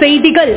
செய்திகள்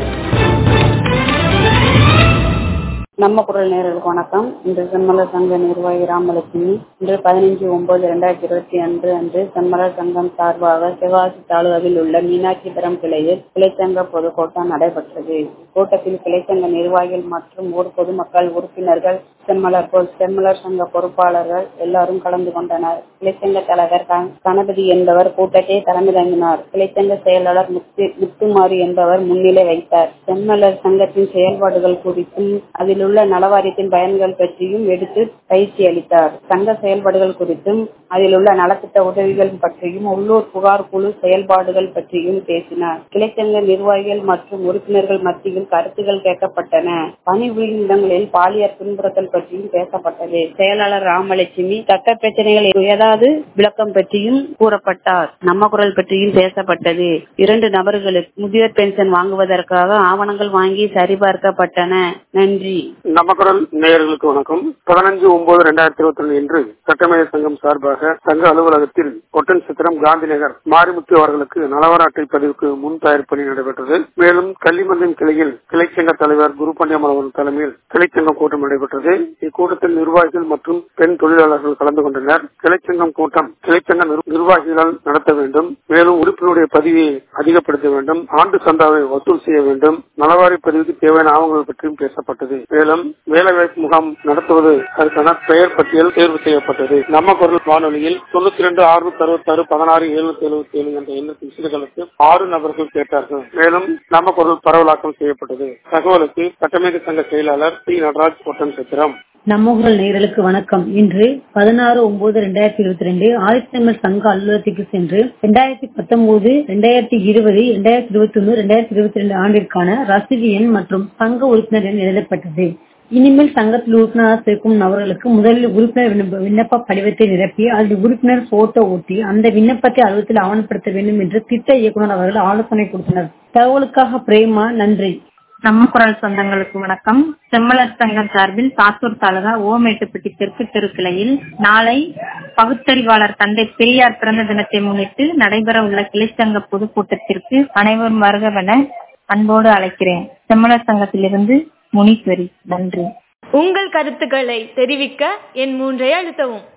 நம்ம குரல் நேர்களுக்கு வணக்கம் இன்று செம்மலர் சங்க நிர்வாகி ராமலட்சுமி இன்று பதினைஞ்சு ஒன்பது இரண்டாயிரத்தி இருபத்தி அன்று அன்று செம்மலர் சங்கம் சார்பாக சிவகாசி தாலுகாவில் உள்ள மீனாட்சிபுரம் கிளையில் கிளைச்சங்க பொதுக்கூட்டம் நடைபெற்றது கூட்டத்தில் கிளைச்சங்க நிர்வாகிகள் மற்றும் ஊர் பொதுமக்கள் உறுப்பினர்கள் செம்மலர் பொ- செம்மலர் சங்க பொறுப்பாளர்கள் எல்லாரும் கலந்து கொண்டனர் கிளைச்சங்க தலைவர் க- கணபதி என்பவர் கூட்டத்தை தலைமை தாங்கினார் கிளைச்சங்க செயலாளர் முத்து முத்துமாரி என்பவர் முன்னிலை வைத்தார் செம்மலர் சங்கத்தின் செயல்பாடுகள் குறித்தும் அதில் உள்ள நலவாரியத்தின் பயன்கள் பற்றியும் எடுத்து பயிற்சி அளித்தார் சங்க செயல்பாடுகள் குறித்தும் அதில் உள்ள நலத்திட்ட உதவிகள் பற்றியும் உள்ளூர் புகார் குழு செயல்பாடுகள் பற்றியும் பேசினார் கிளைச்சங்க நிர்வாகிகள் மற்றும் உறுப்பினர்கள் மத்தியில் கருத்துகள் கேட்கப்பட்டன பணிபுரியும் இடங்களில் பாலியல் துன்புறுத்தல் பற்றியும் பேசப்பட்டது செயலாளர் ராமலட்சுமி சட்ட பிரச்சனைகள் ஏதாவது விளக்கம் பற்றியும் கூறப்பட்டார் நம்ம குரல் பற்றியும் பேசப்பட்டது இரண்டு நபர்களுக்கு முதியோர் பென்ஷன் வாங்குவதற்காக ஆவணங்கள் வாங்கி சரிபார்க்கப்பட்டன நன்றி நமக்குரல் நேயர்களுக்கு வணக்கம் பதினஞ்சு ஒன்பது ரெண்டாயிரத்தி இருபத்தி ஒன்று இன்று சட்டமேத சங்கம் சார்பாக சங்க அலுவலகத்தில் ஒட்டன் சித்திரம் காந்தி நகர் மாரிமுத்து அவர்களுக்கு நலவர அட்டை பதிவுக்கு முன் தயார் பணி நடைபெற்றது மேலும் கள்ளிமந்தம் கிளையில் கிளைச்சங்க தலைவர் குரு பண்டியம் அவர்கள் தலைமையில் கிளைச்சங்கம் கூட்டம் நடைபெற்றது இக்கூட்டத்தில் நிர்வாகிகள் மற்றும் பெண் தொழிலாளர்கள் கலந்து கொண்டனர் கிளைச்சங்கம் கூட்டம் கிளைச்சங்க நிர்- நிர்வாகிகளால் நடத்த வேண்டும் மேலும் உறுப்பினருடைய பதிவை அதிகப்படுத்த வேண்டும் ஆண்டு சந்தாவை வசூல் செய்ய வேண்டும் நலவாரி பதிவுக்கு தேவையான ஆவணங்கள் பற்றியும் பேசப்பட்டது மேலும் வேலைவாய்ப்பு முகாம் நடத்துவது அதற்கான பெயர் பட்டியல் தேர்வு செய்யப்பட்டது நம்ம குரல் வானொலியில் தொண்ணூத்தி ரெண்டு அறுநூத்தி அறுபத்தி ஆறு பதினாறு எழுநூத்தி எழுபத்தி ஏழு என்ற எண்ணத்தின் சிறுகளுக்கு ஆறு நபர்கள் கேட்டார்கள் மேலும் நம்ம குரல் பரவலாக்கம் செய்யப்பட்டது தகவலுக்கு சட்டமேத சங்க செயலாளர் டி நடராஜ் ஒட்டன் சித்திரம் நம்ம ஊரல் நேயர்களுக்கு வணக்கம் இன்று பதினாறு ஒன்பது ரெண்டாயிரத்தி இருபத்தி ரெண்டு ஆதித்தமிழ் சங்க அலுவலகத்துக்கு சென்று ரெண்டாயிரத்தி பத்தொன்பது ரெண்டாயிரத்தி இருபது ரெண்டாயிரத்தி இருபத்தி ஒன்னு ரெண்டாயிரத்தி இருபத்தி ரெண்டு ஆண்டிற்கான ரசீது எண் மற்றும் சங்க உறுப்பினர் எண் எழுதப்பட்டது இனிமேல் சங்கத்தில் உறுப்பினராக சேர்க்கும் நபர்களுக்கு முதலில் உறுப்பினர் விண்ணப்ப- விண்ணப்ப படிவத்தை நிரப்பி அதில் உறுப்பினர் போட்டோ ஒட்டி அந்த விண்ணப்பத்தை அலுவலகத்தில் ஆவணப்படுத்த வேண்டும் என்று திட்ட இயக்குனர் அவர்கள் ஆலோசனை கொடுத்தனர் தகவலுக்காக பிரேமா நன்றி நம்ம குரல் சொந்தங்களுக்கு வணக்கம் செம்மலர் சங்கம் சார்பில் சாத்தூர் தாலுகா ஓமேட்டுப்பட்டி தெற்கு தெருக்கிளையில் நாளை பகுத்தறிவாளர் தந்தை பெரியார் பிறந்த தினத்தை முன்னிட்டு நடைபெற உள்ள கிளைச்சங்க பொதுக்கூட்டத்திற்கு அனைவரும் வருகவென அன்போடு அழைக்கிறேன் செம்மலர் சங்கத்திலிருந்து முனீஸ்வரி நன்றி உங்கள் கருத்துக்களை தெரிவிக்க என் மூன்றை அழுத்தவும்